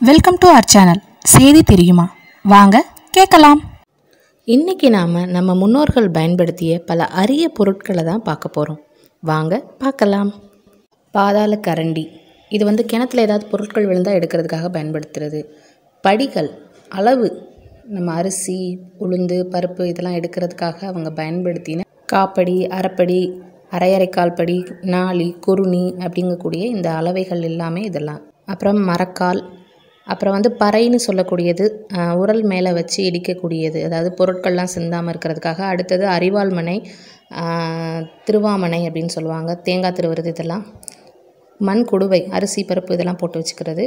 welcome to our channel செய்தி தெரியுமா வாங்க கேட்கலாம் இன்னைக்கு நாம் நம்ம முன்னோர்கள் பயன்படுத்திய பல அரிய பொருட்களை தான் பார்க்க போகிறோம் வாங்க பார்க்கலாம் பாதாள கரண்டி இது வந்து கிணத்துல ஏதாவது பொருட்கள் விழுந்தால் எடுக்கிறதுக்காக பயன்படுத்துறது படிகள் அளவு நம்ம அரிசி உளுந்து பருப்பு இதெல்லாம் எடுக்கிறதுக்காக அவங்க பயன்படுத்தின காப்படி அரைப்படி அரையரைக்கால் படி நாளி குருணி அப்படிங்கக்கூடிய இந்த அளவைகள் எல்லாமே இதெல்லாம் அப்புறம் மரக்கால் அப்புறம் வந்து பறைன்னு சொல்லக்கூடியது அஹ், உரல் மேலே வச்சு இடிக்கக்கூடியது அதாவது பொருட்கள்லாம் சிந்தாமல் இருக்கிறதுக்காக அடுத்தது அரிவாள் மனை அஹ், திருவாமனை அப்படின்னு சொல்லுவாங்க தேங்காய் திருவுறது இதெல்லாம் மண் குடுவை அரிசி பருப்பு இதெல்லாம் போட்டு வச்சுக்கிறது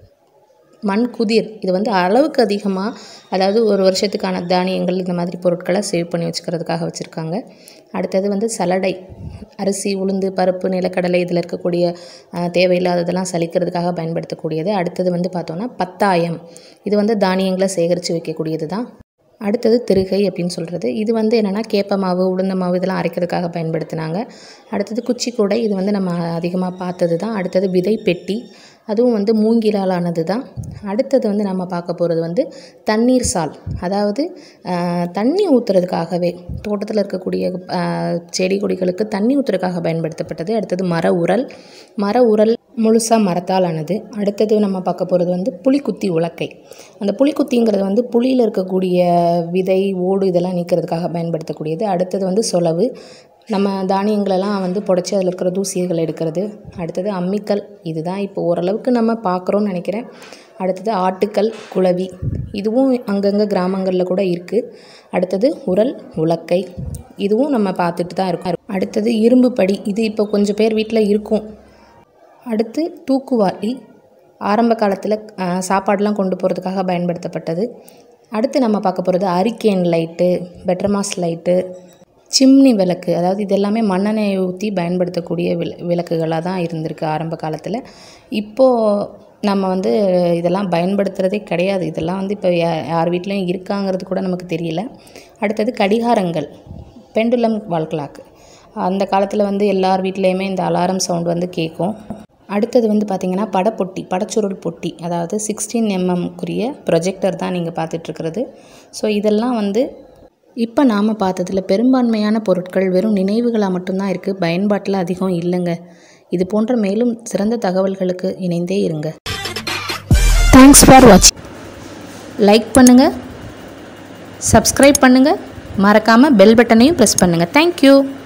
மண் குதிர் இது வந்து அளவுக்கு அதிகமாக அதாவது ஒரு வருஷத்துக்கான தானியங்கள் இந்த மாதிரி பொருட்களை சேவ் பண்ணி வச்சுக்கிறதுக்காக வச்சுருக்காங்க அடுத்தது வந்து சலடை அரிசி உளுந்து பருப்பு நிலக்கடலை இதில் இருக்கக்கூடிய அஹ், தேவையில்லாததெல்லாம் சலிக்கிறதுக்காக பயன்படுத்தக்கூடியது அடுத்தது வந்து பார்த்தோன்னா பத்தாயம் இது வந்து தானியங்களை சேகரித்து வைக்கக்கூடியது தான் அடுத்தது திருகை அப்படின்னு சொல்கிறது இது வந்து என்னென்னா கேப்ப மாவு உளுந்த மாவு இதெல்லாம் அரைக்கிறதுக்காக பயன்படுத்தினாங்க அடுத்தது குச்சி கூடை இது வந்து நம்ம அதிகமாக பார்த்தது தான் அடுத்தது விதை பெட்டி அதுவும் வந்து மூங்கிலால் ஆனது தான் அடுத்தது வந்து நம்ம பார்க்க போகிறது வந்து தண்ணீர் சால் அதாவது ஆஹ், தண்ணி ஊற்றுறதுக்காகவே தோட்டத்தில் இருக்கக்கூடிய ஆஹ், செடி கொடிகளுக்கு தண்ணி ஊற்றுறதுக்காக பயன்படுத்தப்பட்டது அடுத்தது மர உரல் மர உரல் முழுசாக மரத்தால் ஆனது அடுத்தது நம்ம பார்க்க போகிறது வந்து புலிக்குத்தி உலக்கை அந்த புலிக்குத்திங்கிறது வந்து புளியில் இருக்கக்கூடிய விதை ஓடு இதெல்லாம் நீக்கிறதுக்காக பயன்படுத்தக்கூடியது அடுத்தது வந்து சொலவு நம்ம தானியங்களெல்லாம் வந்து புடச்சி அதில் இருக்கிற தூசிகள் எடுக்கிறது அடுத்தது அம்மிக்கல் இதுதான் இப்போ ஓரளவுக்கு நம்ம பார்க்குறோன்னு நினைக்கிறேன் அடுத்தது ஆட்டுக்கல் குளவி இதுவும் அங்கங்கே கிராமங்களில் கூட இருக்குது அடுத்தது உரல் உலக்கை இதுவும் நம்ம பார்த்துட்டு தான் இருக்கோம் அடுத்தது இரும்பு படி இது இப்போ கொஞ்சம் பேர் வீட்டில் இருக்கும் அடுத்து தூக்குவாளி ஆரம்ப காலத்தில் சாப்பாடெலாம் கொண்டு போகிறதுக்காக பயன்படுத்தப்பட்டது அடுத்து நம்ம பார்க்க போகிறது hurricane light Petromax light chimney விளக்கு அதாவது இது எல்லாமே மண்ணெண்ணெயை ஊற்றி பயன்படுத்தக்கூடிய வில் விளக்குகளாக தான் இருந்திருக்கு ஆரம்ப காலத்தில் இப்போது நம்ம வந்து இதெல்லாம் பயன்படுத்துகிறதே கிடையாது இதெல்லாம் வந்து இப்போ யா- யார் வீட்லேயும் இருக்காங்கிறது கூட நமக்கு தெரியல அடுத்தது கடிகாரங்கள் பெண்டுலம் வால் கிளாக் அந்த காலத்தில் வந்து எல்லார் வீட்லேயுமே இந்த அலாரம் சவுண்ட் வந்து கேட்கும் அடுத்தது வந்து பார்த்திங்கன்னா படப்பொட்டி படச்சுருள் பொட்டி அதாவது சிக்ஸ்டீன் எம்எம்க்குரிய ப்ரொஜெக்டர் தான் நீங்கள் பார்த்துட்ருக்கிறது ஸோ இதெல்லாம் வந்து இப்போ நாம் பார்த்ததில் பெரும்பான்மையான பொருட்கள் வெறும் நினைவுகளாக மட்டும்தான் இருக்குது பயன்பாட்டில் அதிகம் இல்லைங்க இது போன்ற மேலும் சிறந்த தகவல்களுக்கு இணைந்தே இருங்க தேங்க்ஸ் ஃபார் வாட்சிங் லைக் பண்ணுங்கள் சப்ஸ்கிரைப் பண்ணுங்கள் மறக்காமல் பெல் பட்டனையும் ப்ரெஸ் பண்ணுங்கள் தேங்க்யூ